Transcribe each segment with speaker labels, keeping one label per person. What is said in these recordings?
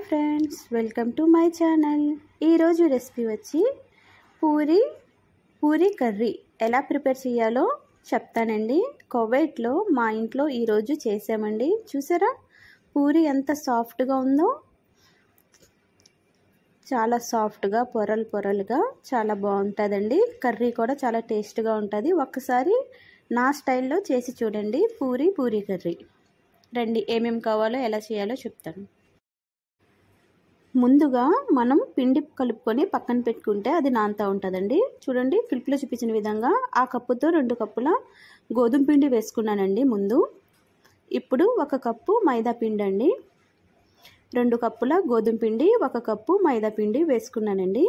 Speaker 1: friends welcome to my channel ఈరోజు recipe వచ్చి puri puri curry ఎలా ప్రిపేర్ చేయాలో చెప్తానండి కువైట్లో మా ఇంట్లో ఈరోజు చేసామండి చూసారా పూరి ఎంత సాఫ్ట్గా ఉందో చాలా సాఫ్ట్గా పొరలు పొరలుగా చాలా బాగుంటుందండి కర్రీ కూడా చాలా టేస్ట్గా ఉంటుంది ఒక్కసారి నా స్టైల్లో చేసి చూడండి పూరి పూరి కర్రీ రండి ఏమేమి కావాలో ఎలా చేయాలో చెప్తాను ముందుగా మనం పిండి కలుపుకొని పక్కన పెట్టుకుంటే అది నాంతా ఉంటుందండి చూడండి క్లిప్లో చూపించిన విధంగా ఆ కప్పుతో రెండు కప్పుల గోధుమ పిండి వేసుకున్నానండి ముందు ఇప్పుడు ఒక కప్పు మైదా పిండి అండి రెండు కప్పుల గోధుమ పిండి ఒక కప్పు మైదా పిండి వేసుకున్నానండి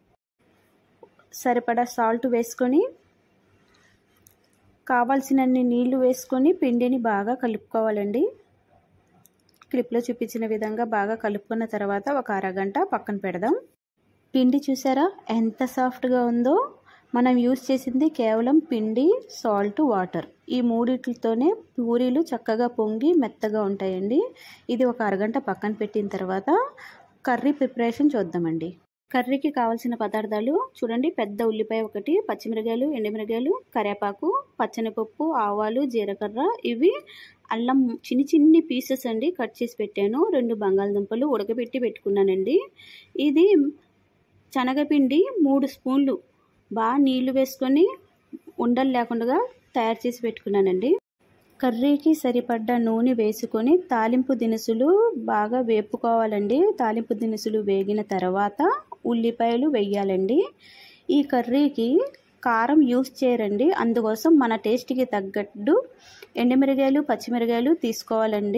Speaker 1: సరిపడా సాల్ట్ వేసుకొని కావాల్సినన్ని నీళ్లు వేసుకొని పిండిని బాగా కలుపుకోవాలండి క్లిప్లో చూపించిన విధంగా బాగా కలుపుకున్న తర్వాత ఒక అరగంట పక్కన పెడదాం పిండి చూసారా ఎంత సాఫ్ట్గా ఉందో మనం యూస్ చేసింది కేవలం పిండి సాల్ట్ వాటర్ ఈ మూడిట్లతోనే పూరీలు చక్కగా పొంగి మెత్తగా ఉంటాయండి ఇది ఒక అరగంట పక్కన పెట్టిన తర్వాత కర్రీ ప్రిపరేషన్ చూద్దామండి కర్రీకి కావాల్సిన పదార్థాలు చూడండి పెద్ద ఉల్లిపాయ ఒకటి పచ్చిమిరకాయలు ఎండుమిరకాయలు కరివేపాకు పచ్చనిపప్పు ఆవాలు జీలకర్ర ఇవి అల్లం చిన్ని చిన్ని పీసెస్ అండి కట్ చేసి పెట్టాను రెండు బంగాళదుంపలు ఉడకబెట్టి పెట్టుకున్నానండి ఇది శనగపిండి మూడు స్పూన్లు బాగా నీళ్లు వేసుకొని ఉండలు లేకుండా తయారు చేసి పెట్టుకున్నానండి కర్రీకి సరిపడ్డ నూనె వేసుకొని తాలింపు దినుసులు బాగా వేపుకోవాలండి తాలింపు దినుసులు వేగిన తర్వాత ఉల్లిపాయలు వేయాలండి ఈ కర్రీకి కారం యూస్ చేయరండి అందుకోసం మన టేస్ట్కి తగ్గట్టు ఎండుమిరగాయలు పచ్చిమిరకాయలు తీసుకోవాలండి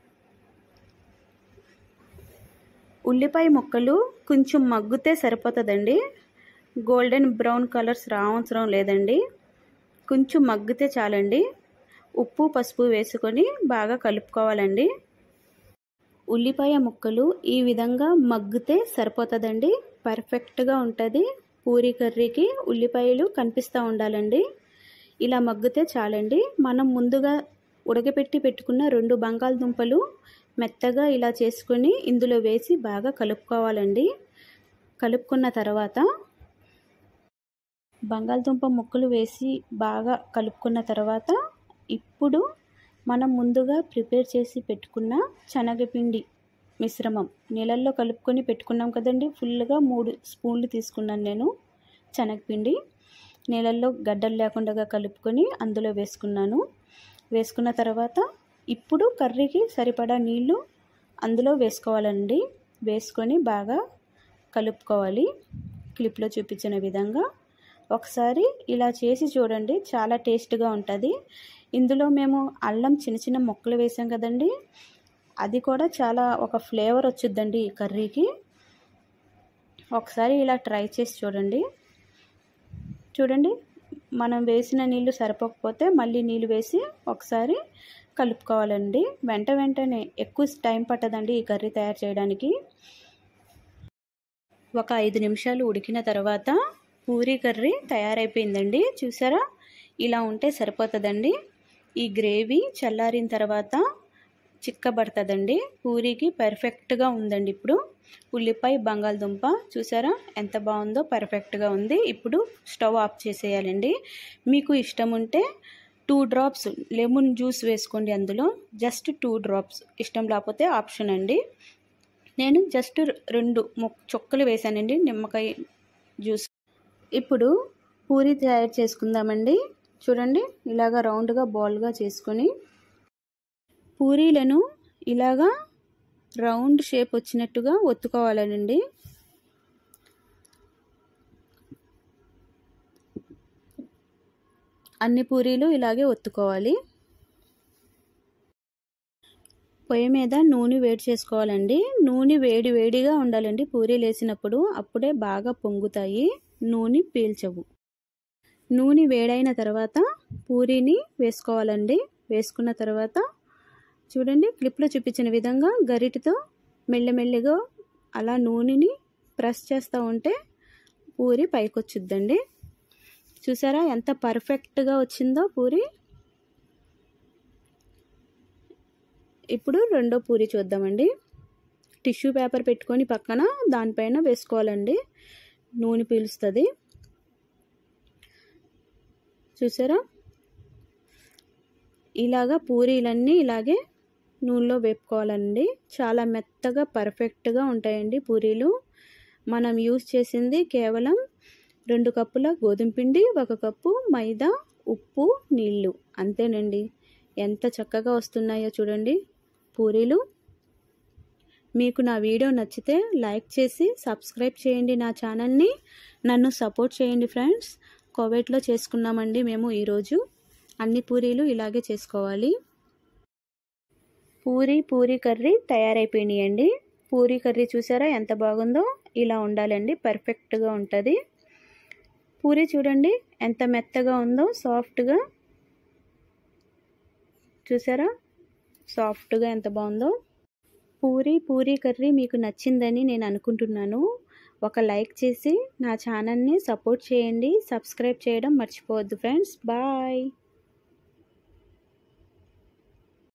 Speaker 1: ఉల్లిపాయ ముక్కలు కొంచెం మగ్గితే సరిపోతుందండి గోల్డెన్ బ్రౌన్ కలర్స్ రావసరం లేదండి కొంచెం మగ్గితే చాలండి ఉప్పు పసుపు వేసుకొని బాగా కలుపుకోవాలండి ఉల్లిపాయ ముక్కలు ఈ విధంగా మగ్గితే సరిపోతుందండి పర్ఫెక్ట్గా ఉంటుంది పూరి కర్రీకి ఉల్లిపాయలు కనిపిస్తూ ఉండాలండి ఇలా మగ్గితే చాలండి మనం ముందుగా ఉడకపెట్టి పెట్టుకున్న రెండు బంగాళదుంపలు మెత్తగా ఇలా చేసుకొని ఇందులో వేసి బాగా కలుపుకోవాలండి కలుపుకున్న తర్వాత బంగాళదుంప ముక్కలు వేసి బాగా కలుపుకున్న తర్వాత ఇప్పుడు మనం ముందుగా ప్రిపేర్ చేసి పెట్టుకున్న శనగపిండి మిశ్రమం నీళ్ళల్లో కలుపుకొని పెట్టుకున్నాం కదండి ఫుల్గా మూడు స్పూన్లు తీసుకున్నాను నేను శనగపిండి నీళ్ళల్లో గడ్డలు లేకుండా కలుపుకొని అందులో వేసుకున్నాను వేసుకున్న తర్వాత ఇప్పుడు కర్రీకి సరిపడా నీళ్ళు అందులో వేసుకోవాలండి వేసుకొని బాగా కలుపుకోవాలి క్లిప్లో చూపించిన విధంగా ఒకసారి ఇలా చేసి చూడండి చాలా టేస్ట్గా ఉంటుంది ఇందులో మేము అల్లం చిన్న చిన్న ముక్కలు వేసాం కదండి అది కూడా చాలా ఒక ఫ్లేవర్ వచ్చుద్దండి ఈ కర్రీకి ఒకసారి ఇలా ట్రై చేసి చూడండి చూడండి మనం వేసిన నీళ్ళు సరిపోకపోతే మళ్ళీ నీళ్ళు వేసి ఒకసారి కలుపుకోవాలండి వెంట వెంటనే ఎక్కువ టైం పట్టదండి ఈ కర్రీ తయారు చేయడానికి ఒక ఐదు నిమిషాలు ఉడికిన తర్వాత పూరీ కర్రీ తయారైపోయిందండి చూసారా ఇలా ఉంటే సరిపోతుందండి ఈ గ్రేవీ చల్లారిన తర్వాత చిక్కబడుతుందండి పూరీకి పర్ఫెక్ట్గా ఉందండి ఇప్పుడు ఉల్లిపాయ బంగాళదుంప చూసారా ఎంత బాగుందో పర్ఫెక్ట్గా ఉంది ఇప్పుడు స్టవ్ ఆఫ్ చేసేయాలండి మీకు ఇష్టం ఉంటే టూ డ్రాప్స్ లెమన్ జ్యూస్ వేసుకోండి అందులో జస్ట్ టూ డ్రాప్స్ ఇష్టం లేకపోతే ఆప్షన్ అండి నేను జస్ట్ రెండు చొక్కలు వేసానండి నిమ్మకాయ జ్యూస్ ఇప్పుడు పూరి తయారు చేసుకుందామండి చూడండి ఇలాగ రౌండ్గా బాల్గా చేసుకొని పూరీలను ఇలాగా రౌండ్ షేప్ వచ్చినట్టుగా ఒత్తుకోవాలండి అన్ని పూరీలు ఇలాగే ఒత్తుకోవాలి పొయ్యి మీద నూనె వేడి చేసుకోవాలండి నూనె వేడి వేడిగా ఉండాలండి పూరీలు వేసినప్పుడు అప్పుడే బాగా పొంగుతాయి నూనె పీల్చవు నూనె వేడైన తర్వాత పూరీని వేసుకోవాలండి వేసుకున్న తర్వాత చూడండి క్లిప్లో చూపించిన విధంగా గరిటతో మెల్లమెల్లగా అలా నూనెని ప్రెస్ చేస్తూ ఉంటే పూరి పైకొచ్చుద్దండి చూసారా ఎంత పర్ఫెక్ట్గా వచ్చిందో పూరి ఇప్పుడు రెండో పూరి చూద్దామండి టిష్యూ పేపర్ పెట్టుకొని పక్కన దానిపైన వేసుకోవాలండి నూనె పీలుస్తుంది చూసారా ఇలాగా పూరీలన్నీ ఇలాగే నూనెలో వేపుకోవాలండి చాలా మెత్తగా పర్ఫెక్ట్గా ఉంటాయండి పూరీలు మనం యూస్ చేసింది కేవలం రెండు కప్పుల గోధుమ పిండి ఒక కప్పు మైదా ఉప్పు నీళ్ళు అంతేనండి ఎంత చక్కగా వస్తున్నాయో చూడండి పూరీలు మీకు నా వీడియో నచ్చితే లైక్ చేసి సబ్స్క్రైబ్ చేయండి నా ఛానల్ని నన్ను సపోర్ట్ చేయండి ఫ్రెండ్స్ కోవిడ్లో చేసుకున్నామండి మేము ఈరోజు అన్ని పూరీలు ఇలాగే చేసుకోవాలి పూరి పూరి కర్రీ తయారైపోయినాయండి పూరి కర్రీ చూసారా ఎంత బాగుందో ఇలా ఉండాలండి పర్ఫెక్ట్గా ఉంటుంది పూరి చూడండి ఎంత మెత్తగా ఉందో సాఫ్ట్గా చూసారా సాఫ్ట్గా ఎంత బాగుందో పూరి పూరి కర్రీ మీకు నచ్చిందని నేను అనుకుంటున్నాను ఒక లైక్ చేసి నా ఛానల్ని సపోర్ట్ చేయండి సబ్స్క్రైబ్ చేయడం మర్చిపోవద్దు ఫ్రెండ్స్ బాయ్